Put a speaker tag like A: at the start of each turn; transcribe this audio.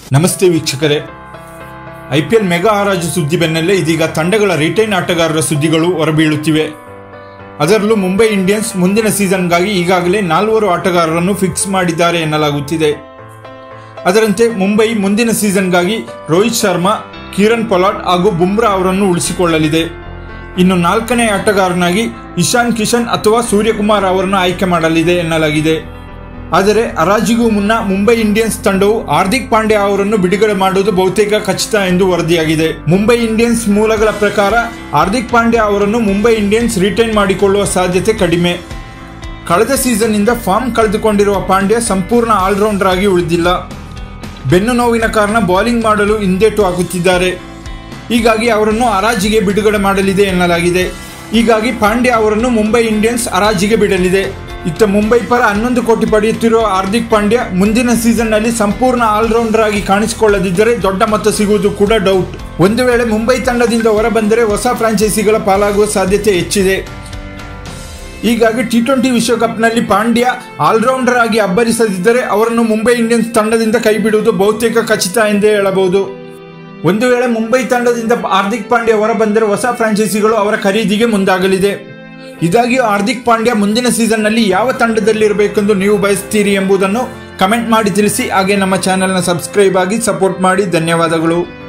A: ನಮಸ್ತೆ ವೀಕ್ಷಕರೇ IPL mega ಹರಾಜು ಸುದ್ದಿ ಬೆನ್ನಲ್ಲೇ ಇದೀಗ ತಂಡಗಳ ರಿಟೈನ್ ಆಟಗಾರರ ಸುದ್ದಿಗಳು ಹೊರಬೀಳುತ್ತಿವೆ ಅದರಲ್ಲೂ ಮುಂಬೈ ಇಂಡಿಯನ್ಸ್ ಮುಂದಿನ ಸೀಸನ್ಗಾಗಿ ಈಗಾಗಲೇ ನಾಲ್ವರು ಆಟಗಾರರನ್ನು ಫಿಕ್ಸ್ ಮಾಡಿದ್ದಾರೆ ಎನ್ನಲಾಗುತ್ತಿದೆ ಅದರಂತೆ ಮುಂಬೈ ಮುಂದಿನ ಸೀಸನ್ಗಾಗಿ ರೋಹಿತ್ ಶರ್ಮಾ ಕಿರಣ್ ಪೊಲಾಟ್ ಹಾಗೂ ಬುಮ್ರಾ ಅವರನ್ನು ಉಳಿಸಿಕೊಳ್ಳಲಿದೆ ಇನ್ನು ನಾಲ್ಕನೇ ಆಟಗಾರನಾಗಿ ಇಶಾನ್ ಕಿಶನ್ ಅಥವಾ ಸೂರ್ಯಕುಮಾರ್ ಅವರನ್ನು ಆಯ್ಕೆ ಮಾಡಲಿದೆ ಎನ್ನಲಾಗಿದೆ ಆದರೆ ಹರಾಜಿಗೂ ಮುನ್ನ ಮುಂಬೈ ಇಂಡಿಯನ್ಸ್ ತಂಡವು ಹಾರ್ದಿಕ್ ಪಾಂಡ್ಯ ಅವರನ್ನು ಬಿಡುಗಡೆ ಮಾಡುವುದು ಬಹುತೇಕ ಖಚಿತ ಎಂದು ವರದಿಯಾಗಿದೆ ಮುಂಬೈ ಇಂಡಿಯನ್ಸ್ ಮೂಲಗಳ ಪ್ರಕಾರ ಹಾರ್ದಿಕ್ ಪಾಂಡ್ಯ ಅವರನ್ನು ಮುಂಬೈ ಇಂಡಿಯನ್ಸ್ ರಿಟೈನ್ ಮಾಡಿಕೊಳ್ಳುವ ಸಾಧ್ಯತೆ ಕಡಿಮೆ ಕಳೆದ ಸೀಸನ್ನಿಂದ ಫಾರ್ಮ್ ಕಳೆದುಕೊಂಡಿರುವ ಪಾಂಡ್ಯ ಸಂಪೂರ್ಣ ಆಲ್ರೌಂಡರ್ ಆಗಿ ಉಳಿದಿಲ್ಲ ಬೆನ್ನು ನೋವಿನ ಕಾರಣ ಬೌಲಿಂಗ್ ಮಾಡಲು ಹಿಂದೇಟು ಹಾಕುತ್ತಿದ್ದಾರೆ ಹೀಗಾಗಿ ಅವರನ್ನು ಹರಾಜಿಗೆ ಬಿಡುಗಡೆ ಮಾಡಲಿದೆ ಎನ್ನಲಾಗಿದೆ ಹೀಗಾಗಿ ಪಾಂಡ್ಯ ಅವರನ್ನು ಮುಂಬೈ ಇಂಡಿಯನ್ಸ್ ಹರಾಜಿಗೆ ಬಿಡಲಿದೆ ಇತ್ತ ಮುಂಬೈ ಪರ ಹನ್ನೊಂದು ಕೋಟಿ ಪಡೆಯುತ್ತಿರುವ ಹಾರ್ದಿಕ್ ಪಾಂಡ್ಯ ಮುಂದಿನ ಸೀಸನ್ನಲ್ಲಿ ಸಂಪೂರ್ಣ ಆಲ್ರೌಂಡರ್ ಆಗಿ ಕಾಣಿಸಿಕೊಳ್ಳದಿದ್ದರೆ ದೊಡ್ಡ ಮೊತ್ತ ಸಿಗುವುದು ಕೂಡ ಡೌಟ್ ಒಂದು ವೇಳೆ ಮುಂಬೈ ತಂಡದಿಂದ ಹೊರಬಂದರೆ ಹೊಸ ಫ್ರಾಂಚೈಸಿಗಳ ಪಾಲಾಗುವ ಸಾಧ್ಯತೆ ಹೆಚ್ಚಿದೆ ಹೀಗಾಗಿ ಟಿ ಟ್ವೆಂಟಿ ವಿಶ್ವಕಪ್ನಲ್ಲಿ ಪಾಂಡ್ಯ ಆಲ್ರೌಂಡರ್ ಆಗಿ ಅಬ್ಬರಿಸದಿದ್ದರೆ ಅವರನ್ನು ಮುಂಬೈ ಇಂಡಿಯನ್ಸ್ ತಂಡದಿಂದ ಕೈಬಿಡುವುದು ಬಹುತೇಕ ಖಚಿತ ಎಂದೇ ಹೇಳಬಹುದು ಒಂದು ವೇಳೆ ಮುಂಬೈ ತಂಡದಿಂದ ಹಾರ್ದಿಕ್ ಪಾಂಡ್ಯ ಹೊರಬಂದರೆ ಹೊಸ ಫ್ರಾಂಚೈಸಿಗಳು ಅವರ ಖರೀದಿಗೆ ಮುಂದಾಗಲಿದೆ ಇದಾಗಿಯೂ ಹಾರ್ದಿಕ್ ಪಾಂಡ್ಯ ಮುಂದಿನ ಸೀಸನ್ನಲ್ಲಿ ಯಾವ ತಂಡದಲ್ಲಿರಬೇಕೆಂದು ನೀವು ಬಯಸ್ತೀರಿ ಎಂಬುದನ್ನು ಕಮೆಂಟ್ ಮಾಡಿ ತಿಳಿಸಿ ಹಾಗೆ ನಮ್ಮ ಚಾನೆಲ್ನ ಸಬ್ಸ್ಕ್ರೈಬ್ ಆಗಿ ಸಪೋರ್ಟ್ ಮಾಡಿ ಧನ್ಯವಾದಗಳು